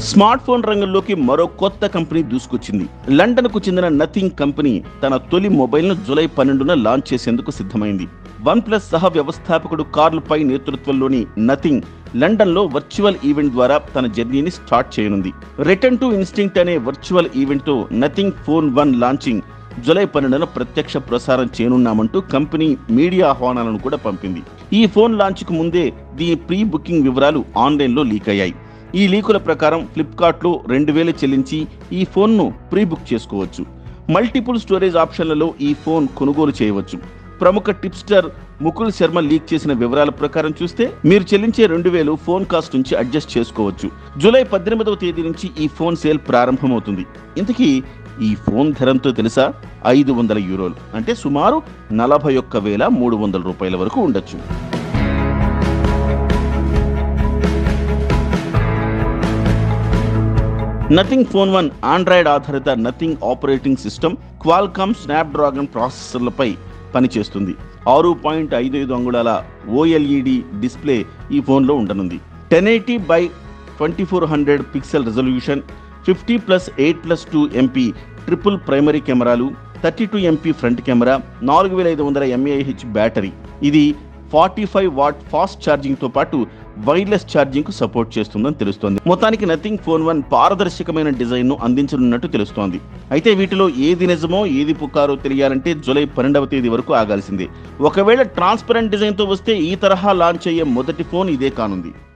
smart phone రంగంలోకి మరో కొత్త కంపెనీ దూసుకొచ్చింది లండన్ కు చెందిన నథింగ్ కంపెనీ తన తొలి మొబైల్ ను జూలై పన్నెండున లాంచ్ చేసేందుకు సిద్ధమైంది వన్ ప్లస్ సహ వ్యవస్థాపకుడు కార్ల్ పై నేతృత్వంలోని నథింగ్ లండన్ లో వర్చువల్ ఈవెంట్ ద్వారా తన జర్నీని స్టార్ట్ చేయనుంది రిటర్న్ టు ఇన్స్టింక్ట్ అనే వర్చువల్ ఈవెంట్ తో Nothing phone one launching July పన్నెండున ప్రత్యక్ష ప్రసారం చేయనున్నామంటూ కంపెనీ మీడియా ఆహ్వానాలను కూడా పంపింది ఈ ఫోన్ లాంచ్ కు ముందే దీని ప్రీ బుకింగ్ వివరాలు ఆన్లైన్లో లీక్ అయ్యాయి ఈ లీకుల ప్రకారం ఫ్లిప్కార్ట్లో రెండు వేలు చెల్లించి ఈ ఫోన్ను ప్రీ బుక్ చేసుకోవచ్చు మల్టిపుల్ స్టోరేజ్ ఆప్షన్లలో ఈ ఫోన్ కొనుగోలు చేయవచ్చు ప్రముఖ టిప్స్టర్ ముకుల్ శర్మ లీక్ చేసిన వివరాల ప్రకారం చూస్తే మీరు చెల్లించే రెండు వేలు ఫోన్ కాస్ట్ నుంచి అడ్జస్ట్ చేసుకోవచ్చు జూలై పద్దెనిమిదవ తేదీ నుంచి ఈ ఫోన్ సేల్ ప్రారంభమవుతుంది ఇంతకీ ఈ ఫోన్ ధరంతో తెలుసా ఐదు వందల యూరోలు అంటే సుమారు నలభై ఒక్క వేల మూడు వందల రూపాయల వరకు ఉండొచ్చు నథింగ్ ఫోన్ వన్ ఆండ్రాయిడ్ ఆధారిత Nothing operating system Qualcomm Snapdragon ప్రాసెసర్లపై పనిచేస్తుంది ఆరు పాయింట్ ఐదు ఐదు అంగుళాల ఓఎల్ఈడి డిస్ప్లే ఈ ఫోన్లో ఉండనుంది ten eighty by twenty four hundred pixel resolution fifty plus eight plus two MP triple primary cameras thirty two MP front camera నాలుగు వేల ఐదు వందల ఎంఏహెచ్ బ్యాటరీ ఇది ఫార్టీ ఫైవ్ వాట్ ఫాస్ట్ ఛార్జింగ్తో పాటు వైర్లెస్ ఛార్జింగ్ కు సపోర్ట్ చేస్తుందని తెలుస్తోంది మొత్తానికి నథింగ్ ఫోన్ వన్ పారదర్శకమైన డిజైన్ ను అందించనున్నట్టు తెలుస్తోంది అయితే వీటిలో ఏది నిజమో ఏది పుకారో తెలియాలంటే జూలై పన్నెండవ తేదీ వరకు ఆగాల్సిందే ఒకవేళ ట్రాన్స్పరెంట్ డిజైన్ తో వస్తే ఈ తరహా లాంచ్ అయ్యే మొదటి ఫోన్ ఇదే కానుంది